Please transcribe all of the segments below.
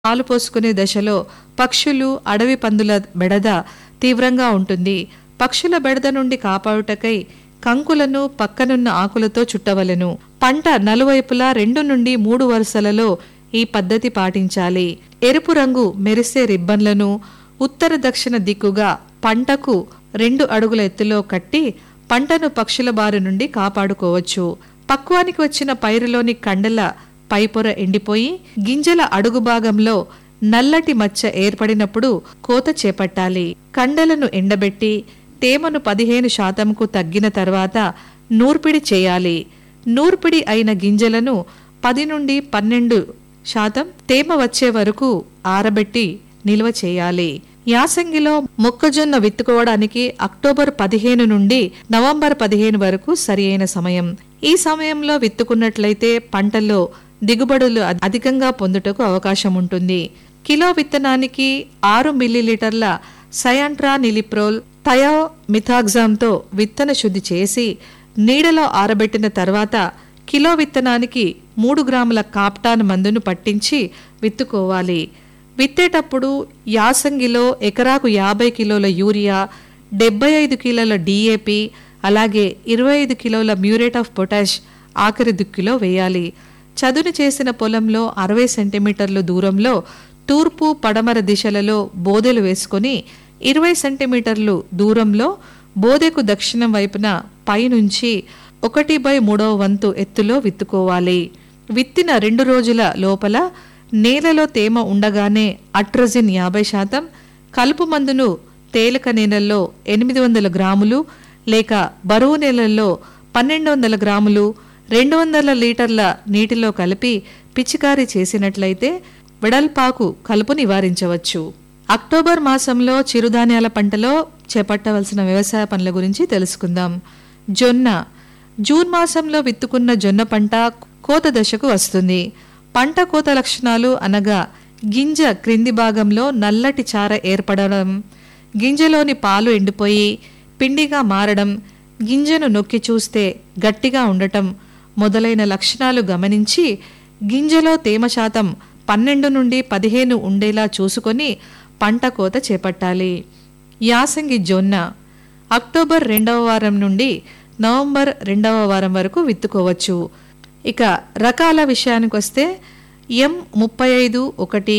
పాలు పోసుకునే దశలో పక్షులు అడవి పందుల బెడద తీవ్రంగా ఉంటుంది పక్షుల బెడద నుండి కాపాడుటకై కంకులను పక్కనున్న ఆకులతో చుట్టవలెను పంట నలువైపులా రెండు నుండి మూడు వరుసలలో ఈ పద్ధతి పాటించాలి ఎరుపు రంగు మెరిసే రిబ్బన్లను ఉత్తర దక్షిణ దిక్కుగా పంటకు రెండు అడుగుల ఎత్తులో కట్టి పంటను పక్షుల బారి నుండి కాపాడుకోవచ్చు పక్వానికి వచ్చిన పైరులోని కండల పైపొర ఎండిపోయి గింజల అడుగు భాగంలో నల్లటి మచ్చ ఏర్పడినప్పుడు కోత చేపట్టాలి కండలను ఎండబెట్టి తేమను పదిహేను శాతంకు తగ్గిన తర్వాత నూర్పిడి చేయాలి నూర్పిడి అయిన గింజలను పది నుండి పన్నెండు శాతం తేమ వచ్చే వరకు ఆరబెట్టి నిల్వ చేయాలి యాసంగిలో మొక్కజొన్న విత్తుకోవడానికి అక్టోబర్ పదిహేను నుండి నవంబర్ పదిహేను వరకు సరియైన సమయం ఈ సమయంలో విత్తుకున్నట్లయితే పంటల్లో దిగుబడులు అధి- అధికంగా పొందుటకు అవకాశం ఉంటుంది కిలో విత్తనానికి ఆరు మిల్లీలీటర్ల సయాంట్రా నిలిప్రోల్ థయో మిథాగ్జామ్తో విత్తన శుద్ధి చేసి నీడలో ఆరబెట్టిన తర్వాత కిలో విత్తనానికి మూడు గ్రాముల కాప్టాన్ మందును పట్టించి విత్తుకోవాలి విత్తేటప్పుడు యాసంగిలో ఎకరాకు యాభై కిలోల యూరియా డెబ్బై ఐదు కిలోల డిఏపి అలాగే ఇరవై ఐదు కిలోల మ్యూరేట్ ఆఫ్ పొటాష్ ఆఖరి దుక్కిలో వేయాలి చదును చేసిన పొలంలో అరవై సెంటీమీటర్ల దూరంలో తూర్పు పడమర దిశలలో బోదెలు వేసుకొని ఇరవై సెంటీమీటర్లు దూరంలో బోదెకు దక్షిణం వైపున పైనుంచి ఒకటి బై మూడవ వంతు ఎత్తులో విత్తుకోవాలి విత్తిన రెండు రోజుల లోపల నేలలో తేమ ఉండగానే అట్రజిన్ యాభై శాతం కలుపు మందును తేలిక నేలల్లో ఎనిమిది వందల గ్రాములు లేక బరువు నేలల్లో పన్నెండు వందల గ్రాములు రెండు వందల లీటర్ల నీటిలో కలిపి పిచికారీ చేసినట్లయితే వెడల్పాకు కలుపు నివారించవచ్చు అక్టోబర్ మాసంలో చిరుధాన్యాల పంటలో చేపట్టవలసిన వ్యవసాయ పనుల గురించి తెలుసుకుందాం జొన్న జూన్ మాసంలో విత్తుకున్న జొన్న పంట కోత దశకు వస్తుంది పంట కోత లక్షణాలు అనగా గింజ క్రింది భాగంలో నల్లటి చార ఏర్పడడం గింజలోని పాలు ఎండిపోయి పిండిగా మారడం గింజను నొక్కి చూస్తే గట్టిగా ఉండటం మొదలైన లక్షణాలు గమనించి గింజలో తేమ శాతం పన్నెండు నుండి పదిహేను ఉండేలా చూసుకొని పంట కోత చేపట్టాలి యాసంగి జొన్న అక్టోబర్ రెండవ వారం నుండి నవంబర్ రెండవ వారం వరకు విత్తుకోవచ్చు ఇక రకాల విషయానికి వస్తే ఎం ముప్పై ఐదు ఒకటి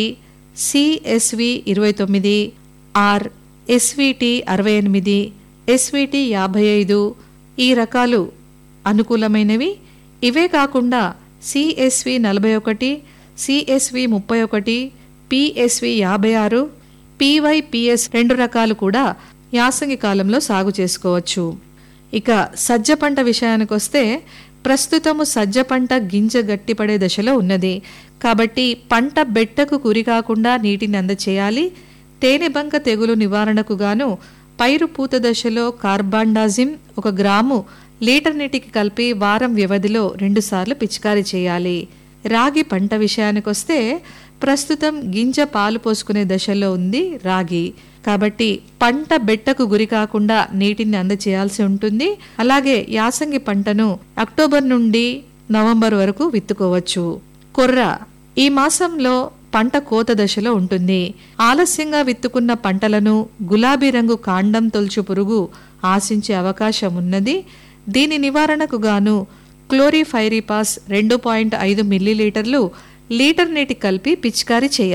సిఎస్వి ఇరవై తొమ్మిది ఆర్ ఎస్విటి అరవై ఎనిమిది ఎస్విటి యాభై ఐదు ఈ రకాలు అనుకూలమైనవి ఇవే కాకుండా సిఎస్వి నలభై ఒకటి సిఎస్వి ముప్పై ఒకటి పిఎస్వి యాభై ఆరు పివైపిఎస్ రెండు రకాలు కూడా యాసంగి కాలంలో సాగు చేసుకోవచ్చు ఇక సజ్జ పంట విషయానికి వస్తే ప్రస్తుతము సజ్జ పంట గింజ గట్టిపడే దశలో ఉన్నది కాబట్టి పంట బెట్టకు గురి కాకుండా నీటిని అందచేయాలి తేనెబంక తెగులు నివారణకు గాను పైరు పూత దశలో కార్బాండాజిమ్ ఒక గ్రాము లీటర్ నీటికి కలిపి వారం వ్యవధిలో రెండుసార్లు పిచికారీ చేయాలి రాగి పంట విషయానికొస్తే ప్రస్తుతం గింజ పాలు పోసుకునే దశలో ఉంది రాగి కాబట్టి పంట బెట్టకు గురి కాకుండా నీటిని అందచేయాల్సి ఉంటుంది అలాగే యాసంగి పంటను అక్టోబర్ నుండి నవంబర్ వరకు విత్తుకోవచ్చు కొర్ర ఈ మాసంలో పంట కోత దశలో ఉంటుంది ఆలస్యంగా విత్తుకున్న పంటలను గులాబీ రంగు కాండం తొలుచు పురుగు ఆశించే అవకాశం ఉన్నది దీని నివారణకు గాను క్లోరిఫైరిపాస్ రెండు పాయింట్ ఐదు మిల్లీలీటర్లు లీటర్ నీటి కలిపి పిచికారీ చేయాలి